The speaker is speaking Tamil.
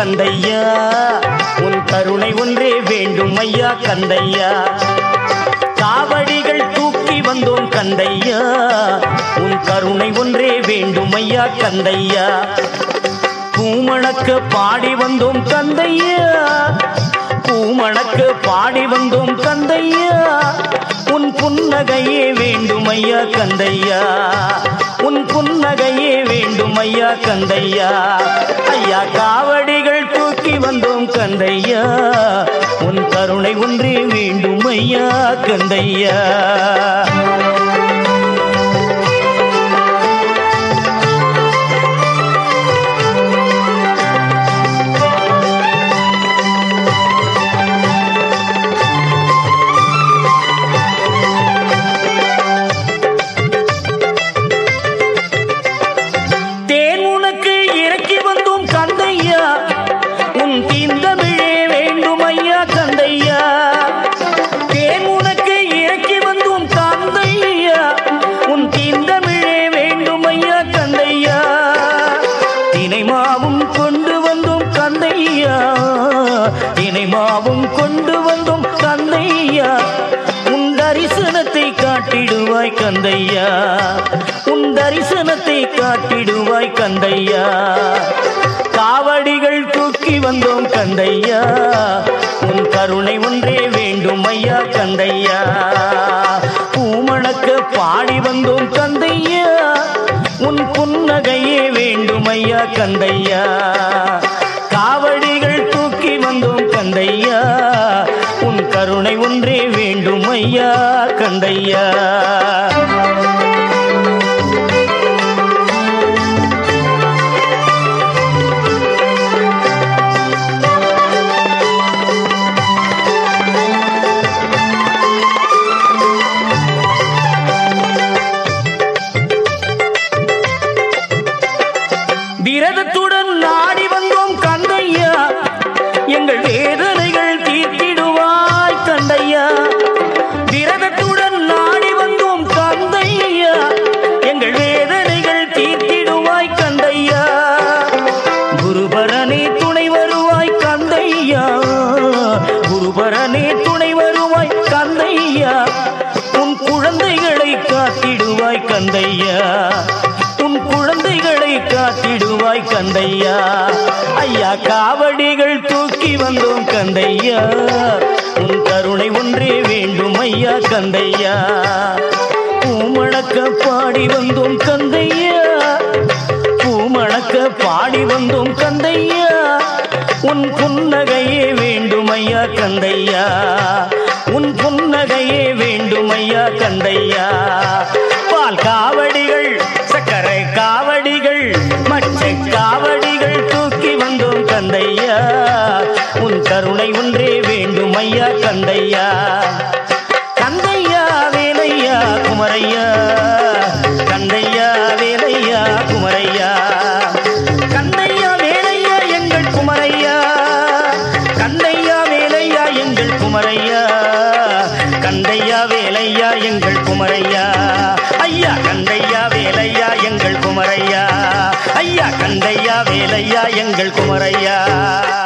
கந்தையா உன் கருணை ஒன்றே வேண்டும் ஐயா கந்தையா காவடிகள் தூக்கி வந்தோம் கந்தையா உன் கருணை ஒன்றே வேண்டும் ஐயா கந்தையா பூமணக்க பாடி வந்தோம் கந்தையா பூமணக்க பாடி வந்தோம் கந்தையா உன் புன்னகையே வேண்டும் ஐயா கந்தையா உன் புன்னகையே வேண்டும் ஐயா கந்தையா ஐயா காவடிகள் தூக்கி வந்தோம் கந்தையா உன் கருணை ஒன்றே வேண்டும் ஐயா கந்தையா தேன் உனக்கு இறக்கி வந்தோம் கந்தையா உன் தீந்தமிழே வேண்டும் ஐயா கந்தையா தேன் உனக்கு இறக்கி வந்தோம் கந்தையா உன் தீந்தமிழே வேண்டும் ஐயா கந்தையா தினைமாவும் கொண்டு வந்தோம் கந்தையா தினைமாவும் கொண்டு வந்தோம் கந்தையா உன் தரிசனத்தை காட்டிடுவாய் கந்தையா உன் தரிசனத்தை காட்டிடுவாய் கந்தையா காவடிகள் தூக்கி வந்தோம் கந்தையா உன் கருணை ஒன்றே வேண்டும் ஐயா கந்தையா பூமணக்க பாடி வந்தோம் கந்தையா உன் புன்னகையே வேண்டும் ஐயா கந்தையா காவடிகள் தூக்கி வந்தோம் கந்தையா உன் கருணை ஒன்றே வேண்டும் ஐயா கந்தையா விரதத்துடன் நாடி வந்தோம் கந்தையா எங்கள் வேதனைகள் தீர்த்திடுவாய் கந்தையா விரதத்துடன் நாடி வந்தோம் கந்தையா எங்கள் வேதனைகள் தீர்த்திடுவாய் கந்தையா குருபரனே துணை வருவாய் கந்தையா குருபரனே துணை வருவாய் கந்தையா உன் குழந்தைகளை காத்திடுவாய் கந்தையா உன் குழந்தைகளை காத்திடுவாய் கந்தையா ஐயா காவடிகள் தூக்கி வந்தோம் கந்தையா உன் கருணை ஒன்றே வேண்டும் ஐயா கந்தையா பூமணக்க பாடி வந்தோம் கந்தையா பூமணக்க பாடி வந்தோம் கந்தையா உன் புன்னகையே வேண்டும் ஐயா கந்தையா உன் புன்னகையே வேண்டும் ஐயா கந்தையா பால் காவடிகள் சக்கரை காவடிகள் மச்சை காவடிகள் தூக்கி வந்தோம் கந்தையா உன் கருணை ஒன்றே வேண்டும் ஐயா கந்தையா கந்தையா வேலையா குமரையா கந்தையா வேலையா குமரையா கந்தையா வேலையா எங்கள் குமரையா கந்தையா வேலையா எங்கள் குமரையா கந்தையா வேலையா எங்கள் குமரையா ஐயா கந்தையா வேலையா எங்கள் குமரையா ஐயா கந்தையா வேலையா எங்கள் குமரையா